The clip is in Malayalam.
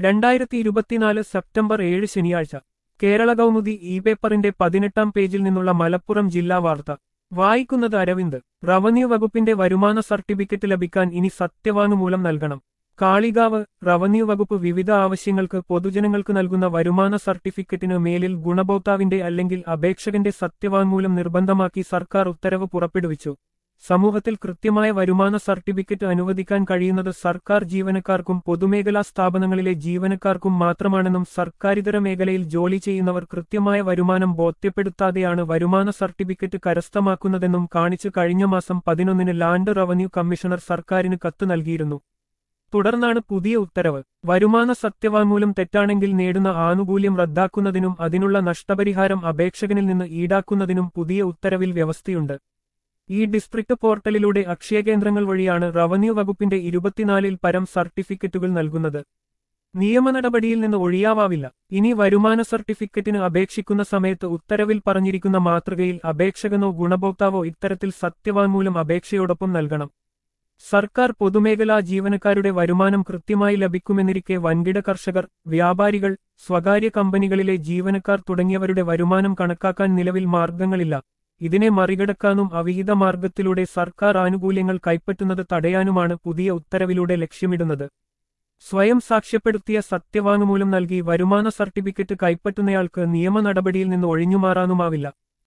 രണ്ടായിരത്തി ഇരുപത്തിനാല് സെപ്റ്റംബർ ഏഴ് ശനിയാഴ്ച കേരള കൗമുദി ഇ പേപ്പറിന്റെ പതിനെട്ടാം പേജിൽ നിന്നുള്ള മലപ്പുറം ജില്ലാ വാർത്ത വായിക്കുന്നത് അരവിന്ദ് റവന്യൂ വകുപ്പിന്റെ വരുമാന സർട്ടിഫിക്കറ്റ് ലഭിക്കാൻ ഇനി സത്യവാങ്മൂലം നൽകണം കാളികാവ് റവന്യൂ വകുപ്പ് വിവിധ ആവശ്യങ്ങൾക്ക് പൊതുജനങ്ങൾക്ക് നൽകുന്ന വരുമാന സർട്ടിഫിക്കറ്റിന് മേലിൽ ഗുണഭോക്താവിന്റെ അല്ലെങ്കിൽ അപേക്ഷകന്റെ സത്യവാങ്മൂലം നിർബന്ധമാക്കി സർക്കാർ ഉത്തരവ് പുറപ്പെടുവിച്ചു സമൂഹത്തിൽ കൃത്യമായ വരുമാന സർട്ടിഫിക്കറ്റ് അനുവദിക്കാൻ കഴിയുന്നത് സർക്കാർ ജീവനക്കാർക്കും പൊതുമേഖലാ സ്ഥാപനങ്ങളിലെ ജീവനക്കാർക്കും മാത്രമാണെന്നും സർക്കാരിതര മേഖലയിൽ ജോലി ചെയ്യുന്നവർ കൃത്യമായ വരുമാനം ബോധ്യപ്പെടുത്താതെയാണ് വരുമാന സർട്ടിഫിക്കറ്റ് കരസ്ഥമാക്കുന്നതെന്നും കാണിച്ചു കഴിഞ്ഞ മാസം പതിനൊന്നിന് ലാൻഡ് റവന്യൂ കമ്മീഷണർ സർക്കാരിന് കത്ത് നൽകിയിരുന്നു തുടർന്നാണ് പുതിയ ഉത്തരവ് വരുമാന സത്യവാങ്മൂലം തെറ്റാണെങ്കിൽ നേടുന്ന ആനുകൂല്യം റദ്ദാക്കുന്നതിനും അതിനുള്ള നഷ്ടപരിഹാരം അപേക്ഷകനിൽ നിന്ന് ഈടാക്കുന്നതിനും പുതിയ ഉത്തരവിൽ വ്യവസ്ഥയുണ്ട് ഈ ഡിസ്ട്രിക്ട് പോർട്ടലിലൂടെ അക്ഷയ കേന്ദ്രങ്ങൾ വഴിയാണ് റവന്യൂ വകുപ്പിന്റെ ഇരുപത്തിനാലിൽ പരം സർട്ടിഫിക്കറ്റുകൾ നൽകുന്നത് നിയമ നടപടിയിൽ നിന്ന് ഒഴിയാവാവില്ല ഇനി വരുമാന സർട്ടിഫിക്കറ്റിന് അപേക്ഷിക്കുന്ന സമയത്ത് ഉത്തരവിൽ പറഞ്ഞിരിക്കുന്ന മാതൃകയിൽ അപേക്ഷകനോ ഗുണഭോക്താവോ ഇത്തരത്തിൽ സത്യവാങ്മൂലം അപേക്ഷയോടൊപ്പം നൽകണം സർക്കാർ പൊതുമേഖലാ ജീവനക്കാരുടെ വരുമാനം കൃത്യമായി ലഭിക്കുമെന്നിരിക്കെ വൻകിട കർഷകർ വ്യാപാരികൾ സ്വകാര്യ കമ്പനികളിലെ ജീവനക്കാർ തുടങ്ങിയവരുടെ വരുമാനം കണക്കാക്കാൻ നിലവിൽ മാർഗങ്ങളില്ല ഇതിനെ മറികടക്കാനും അവിഹിത മാർഗത്തിലൂടെ സർക്കാർ ആനുകൂല്യങ്ങൾ കൈപ്പറ്റുന്നത് തടയാനുമാണ് പുതിയ ഉത്തരവിലൂടെ ലക്ഷ്യമിടുന്നത് സ്വയം സാക്ഷ്യപ്പെടുത്തിയ സത്യവാങ്മൂലം നൽകി വരുമാന സർട്ടിഫിക്കറ്റ് കൈപ്പറ്റുന്നയാൾക്ക് നിയമ നടപടിയിൽ നിന്ന് ഒഴിഞ്ഞുമാറാനുമാവില്ല